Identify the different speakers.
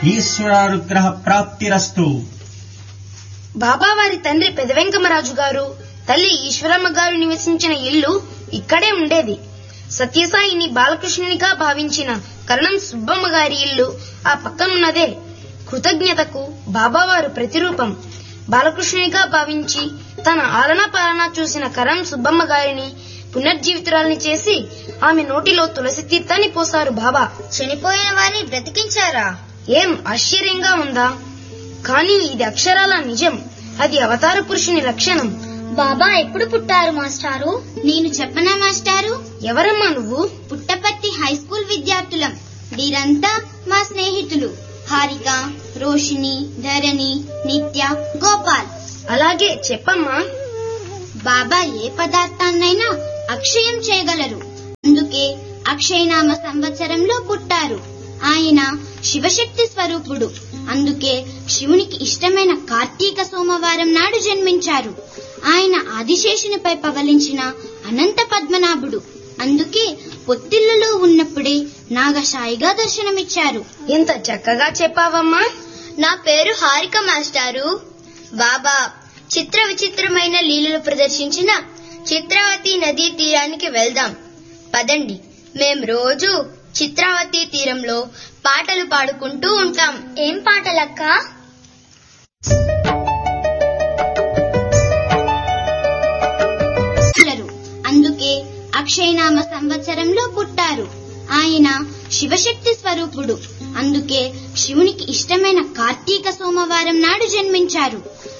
Speaker 1: ఈశ్వరానుగ్రహ ప్రాప్తిరస్తు
Speaker 2: బాబా వారి తండ్రి పెదవెంకమరాజు గారు తల్లి ఈశ్వరమ్మ గారు నివసించిన ఇల్లు ఇక్కడే ఉండేది సత్యసాయిని బాలకృష్ణునిగా భావించిన కరణం సుబ్బమ్మ గారి ఇల్లు ఆ పక్కనున్నదే కృతజ్ఞతకు బాబావారు ప్రతిరూపం బాలకృష్ణునిగా భావించి తన ఆలనా పాలన చూసిన కరణం సుబ్బమ్మ గారిని పునర్జీవితురాల్ని చేసి ఆమె నోటిలో తులసి తీర్థాన్ని పోసారు బాబా
Speaker 3: చనిపోయిన వారిని బ్రతికించారా
Speaker 2: ఏం ఆశ్చర్యంగా ఉందా కానీ ఇది అక్షరాల నిజం అది అవతార పురుషుని లక్షణం
Speaker 3: బాబా ఎప్పుడు పుట్టారు మాస్టారు నేను చెప్పనా మాస్టారు
Speaker 2: ఎవరమ్మా నువ్వు
Speaker 3: పుట్టపర్తి హై స్కూల్ విద్యార్థులం వీరంతా మా స్నేహితులు హారిక రోషిని ధరణి నిత్య గోపాల్
Speaker 2: అలాగే చెప్పమ్మా
Speaker 3: బాబా ఏ పదార్థాన్నైనా అక్షయం చేయగలరు అందుకే అక్షయనామ సంవత్సరంలో పుట్టారు ఆయన శివశక్తి స్వరూపుడు అందుకే శివునికి ఇష్టమైన కార్తీక సోమవారం నాడు జన్మించారు ఆయన ఆదిశేషునిపై పవలించిన అనంత పద్మనాభుడు అందుకే పొత్తిళ్లలో ఉన్నప్పుడే నాగశాయిగా దర్శనమిచ్చారు
Speaker 2: ఎంత చక్కగా చెప్పావమ్మా
Speaker 3: నా పేరు హారిక మాస్టారు బాబా చిత్ర విచిత్రమైన లీలలు ప్రదర్శించిన చిత్రావతి నదీ తీరానికి వెళ్దాం పదండి మేం రోజు చిత్రావతి తీరంలో పాటలు పాడుకుంటూ ఉంటాం ఏం పాటలక్క అందుకే అక్షయనామ సంవత్సరంలో పుట్టారు ఆయన శివశక్తి స్వరూపుడు అందుకే శివునికి ఇష్టమైన కార్తీక సోమవారం నాడు జన్మించారు